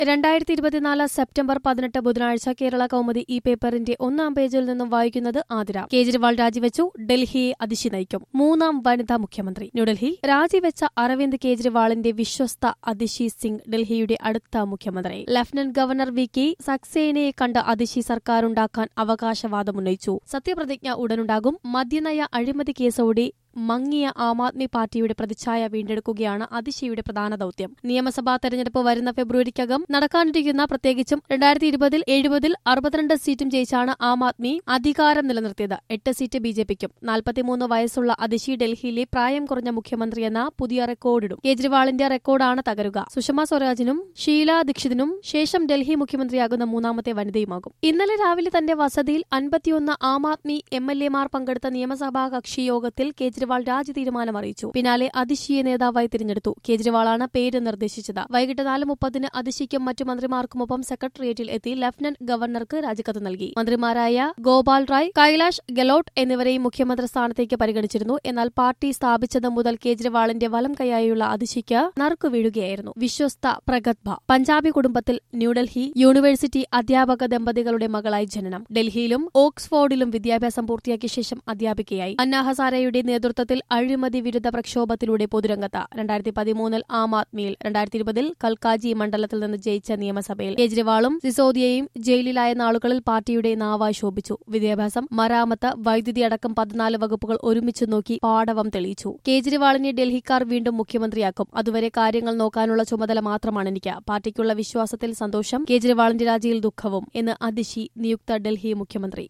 രണ്ടായിരത്തി ഇരുപത്തിനാല് സെപ്റ്റംബർ പതിനെട്ട് ബുധനാഴ്ച കേരള കൗമുദി ഈ പേപ്പറിന്റെ ഒന്നാം പേജിൽ നിന്നും വായിക്കുന്നത് ആതിര കേജ്രിവാൾ രാജിവെച്ചു ഡൽഹിയെ അതിശി നയിക്കും മൂന്നാം വനിതാ മുഖ്യമന്ത്രി ന്യൂഡൽഹി രാജിവെച്ച അരവിന്ദ് കേജ്രിവാളിന്റെ വിശ്വസ്ത അതിശി സിംഗ് ഡൽഹിയുടെ അടുത്ത മുഖ്യമന്ത്രി ലഫ്റ്റനന്റ് ഗവർണർ വി കെ സക്സേനയെ കണ്ട് അതിശി സർക്കാരുണ്ടാക്കാൻ അവകാശവാദമുന്നയിച്ചു സത്യപ്രതിജ്ഞ ഉടനുണ്ടാകും മദ്യനയ അഴിമതി കേസോടെ മങ്ങിയ ആം ആദ്മി പാർട്ടിയുടെ പ്രതിച്ഛായ വീണ്ടെടുക്കുകയാണ് അതിശിയുടെ പ്രധാന ദൌത്യം നിയമസഭാ തെരഞ്ഞെടുപ്പ് വരുന്ന ഫെബ്രുവരിക്കകം നടക്കാനിരിക്കുന്ന പ്രത്യേകിച്ചും രണ്ടായിരത്തി ഇരുപതിൽ എഴുപതിൽ അറുപത്തിരണ്ട് സീറ്റും ജയിച്ചാണ് ആം ആദ്മി അധികാരം നിലനിർത്തിയത് എട്ട് സീറ്റ് ബി ജെ പിക്കും നാൽപ്പത്തിമൂന്ന് വയസ്സുള്ള അതിശി ഡൽഹിയിലെ പ്രായം കുറഞ്ഞ മുഖ്യമന്ത്രിയെന്ന പുതിയ റെക്കോർഡിടും കേജ്രിവാളിന്റെ റെക്കോർഡാണ് തകരുക സുഷമ സ്വരാജിനും ഷീല ദീക്ഷിതിനും ശേഷം ഡൽഹി മുഖ്യമന്ത്രിയാകുന്ന മൂന്നാമത്തെ വനിതയുമാകും ഇന്നലെ രാവിലെ തന്റെ വസതിയിൽ അൻപത്തിയൊന്ന് ആം ആദ്മി എം എൽ എമാർ പങ്കെടുത്ത നിയമസഭാ കക്ഷി യോഗത്തിൽ കേജ്രിവാൾ രാജി തീരുമാനം അറിയിച്ചു പിന്നാലെ അതിശിയെ നേതാവായി തിരഞ്ഞെടുത്തു കേജ്രിവാളാണ് പേര് നിർദ്ദേശിച്ചത് വൈകിട്ട് നാല് മുപ്പതിന് അതിശിക്കും മറ്റു മന്ത്രിമാർക്കുമൊപ്പം സെക്രട്ടേറിയറ്റിൽ എത്തി ലഫ്റ്റനന്റ് ഗവർണർക്ക് രാജിക്കത്ത് നൽകി മന്ത്രിമാരായ ഗോപാൽ റായ് കൈലാഷ് ഗെലോട്ട് എന്നിവരെയും മുഖ്യമന്ത്രി സ്ഥാനത്തേക്ക് പരിഗണിച്ചിരുന്നു എന്നാൽ പാർട്ടി സ്ഥാപിച്ചത് മുതൽ കേജ്രിവാളിന്റെ വലം കൈയായുള്ള അതിശിക്ക് നറുക്കു വീഴുകയായിരുന്നു വിശ്വസ്ത പ്രഗത്ഭ പഞ്ചാബി കുടുംബത്തിൽ ന്യൂഡൽഹി യൂണിവേഴ്സിറ്റി അധ്യാപക ദമ്പതികളുടെ മകളായി ജനനം ഡൽഹിയിലും ഓക്സ്ഫോർഡിലും വിദ്യാഭ്യാസം പൂർത്തിയാക്കിയ ശേഷം അധ്യാപികയായി അന്ന ഹസാരയുടെ നേതൃത്വത്തിൽ അഴിമതി വിരുദ്ധ പ്രക്ഷോഭത്തിലൂടെ പൊതുരംഗത്ത് രണ്ടായിരത്തി പതിമൂന്നിൽ ആം ആദ്മിയിൽ രണ്ടായിരത്തി ഇരുപതിൽ കൽക്കാജി മണ്ഡലത്തിൽ നിന്ന് ജയിച്ച നിയമസഭയിൽ കേജ്രിവാളും സിസോദിയയും ജയിലിലായ നാളുകളിൽ പാർട്ടിയുടെ നാവായി ശോഭിച്ചു വിദ്യാഭ്യാസം മരാമത്ത് വൈദ്യുതി അടക്കം പതിനാല് വകുപ്പുകൾ ഒരുമിച്ച് നോക്കി പാടവം തെളിയിച്ചു കേജ്രിവാളിനെ ഡൽഹിക്കാർ വീണ്ടും മുഖ്യമന്ത്രിയാക്കും അതുവരെ കാര്യങ്ങൾ നോക്കാനുള്ള ചുമതല മാത്രമാണ് എനിക്ക് പാർട്ടിക്കുള്ള വിശ്വാസത്തിൽ സന്തോഷം കേജ്രിവാളിന്റെ രാജിയിൽ ദുഃഖവും എന്ന് അതിശി നിയുക്ത ഡൽഹി മുഖ്യമന്ത്രി